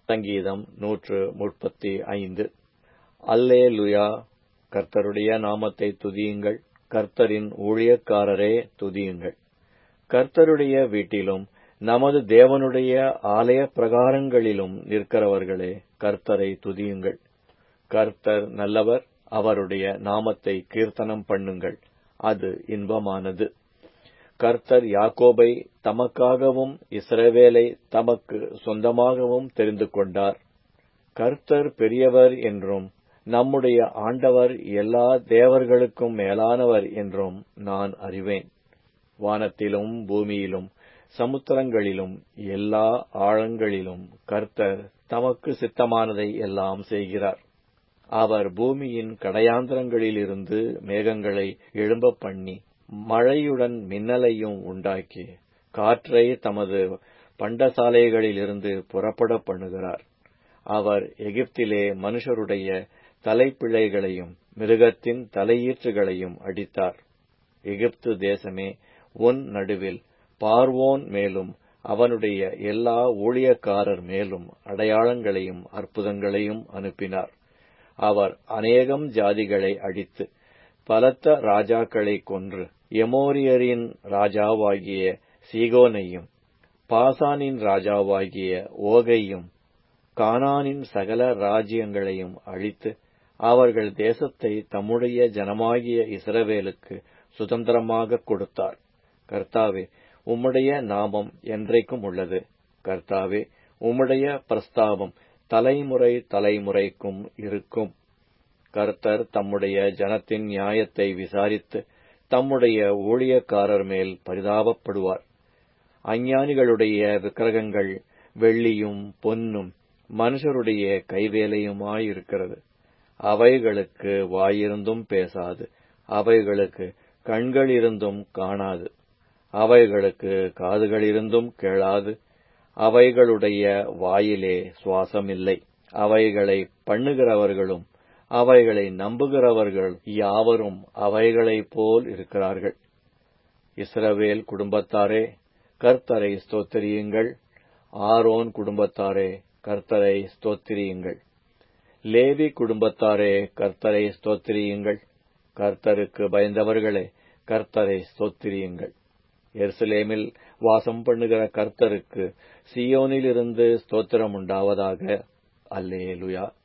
சங்கீதம் நூற்று முப்பத்தி ஐந்து அல்லேலுயா கர்த்தருடைய நாமத்தை துதியுங்கள் கர்த்தரின் ஊழியக்காரரே துதியுங்கள் கர்த்தருடைய வீட்டிலும் நமது தேவனுடைய ஆலய பிரகாரங்களிலும் நிற்கிறவர்களே கர்த்தரை துதியுங்கள் கர்த்தர் நல்லவர் அவருடைய நாமத்தை கீர்த்தனம் பண்ணுங்கள் அது இன்பமானது கர்த்தர் யாக்கோபை தமக்காகவும் இஸ்ரவேலை தமக்கு சொந்தமாகவும் தெரிந்து கொண்டார் கர்த்தர் பெரியவர் என்றும் நம்முடைய ஆண்டவர் எல்லா தேவர்களுக்கும் மேலானவர் என்றும் நான் அறிவேன் வானத்திலும் பூமியிலும் சமுத்திரங்களிலும் எல்லா ஆழங்களிலும் கர்த்தர் தமக்கு சித்தமானதை எல்லாம் செய்கிறார் அவர் பூமியின் கடையாந்திரங்களிலிருந்து மேகங்களை எழும்ப பண்ணி மழையுடன் மின்னலையும் உண்டாக்கி காற்றை தமது பண்டசாலைகளிலிருந்து புறப்பட பண்ணுகிறார் அவர் எகிப்திலே மனுஷருடைய தலைப்பிழைகளையும் மிருகத்தின் தலையீற்றுகளையும் அடித்தார் எகிப்து தேசமே உன் நடுவில் பார்வோன் மேலும் அவனுடைய எல்லா ஊழியக்காரர் மேலும் அடையாளங்களையும் அற்புதங்களையும் அனுப்பினார் அவர் அநேகம் ஜாதிகளை அடித்து பலத்த ராஜாக்களை கொன்று எமோரியரின் ராஜாவாகிய சீகோனையும் பாசானின் ராஜாவாகிய ஓகையும் கானானின் சகல ராஜ்யங்களையும் அழித்து அவர்கள் தேசத்தை தம்முடைய ஜனமாகிய இஸ்ரவேலுக்கு சுதந்திரமாக கொடுத்தார் கர்த்தாவே உம்முடைய நாமம் என்றைக்கும் உள்ளது கர்த்தாவே உம்முடைய பிரஸ்தாபம் தலைமுறை தலைமுறைக்கும் இருக்கும் கர்த்தர் தம்முடைய ஜனத்தின் நியாயத்தை விசாரித்து தம்முடைய ஊழியக்காரர் மேல் பரிதாபப்படுவார் அஞ்ஞானிகளுடைய விக்கிரகங்கள் வெள்ளியும் பொன்னும் மனுஷருடைய கைவேலையுமாயிருக்கிறது அவைகளுக்கு வாயிருந்தும் பேசாது அவைகளுக்கு கண்கள் இருந்தும் காணாது அவைகளுக்கு காதுகள் இருந்தும் கேளாது அவைகளுடைய வாயிலே சுவாசமில்லை அவைகளை பண்ணுகிறவர்களும் அவைகளை நம்புகிறவர்கள் யாவரும் அவைகளைப் போல் இருக்கிறார்கள் இஸ்ரவேல் குடும்பத்தாரே கர்த்தரை ஸ்தோத்திரியுங்கள் ஆரோன் குடும்பத்தாரே கர்த்தரை ஸ்தோத்திரியுங்கள் லேவி குடும்பத்தாரே கர்த்தரை ஸ்தோத்திரியுங்கள் கர்த்தருக்கு பயந்தவர்களே கர்த்தரை ஸ்தோத்திரியுங்கள் எருசலேமில் வாசம் பண்ணுகிற கர்த்தருக்கு சியோனிலிருந்து ஸ்தோத்திரம் உண்டாவதாக அல்லேலுயா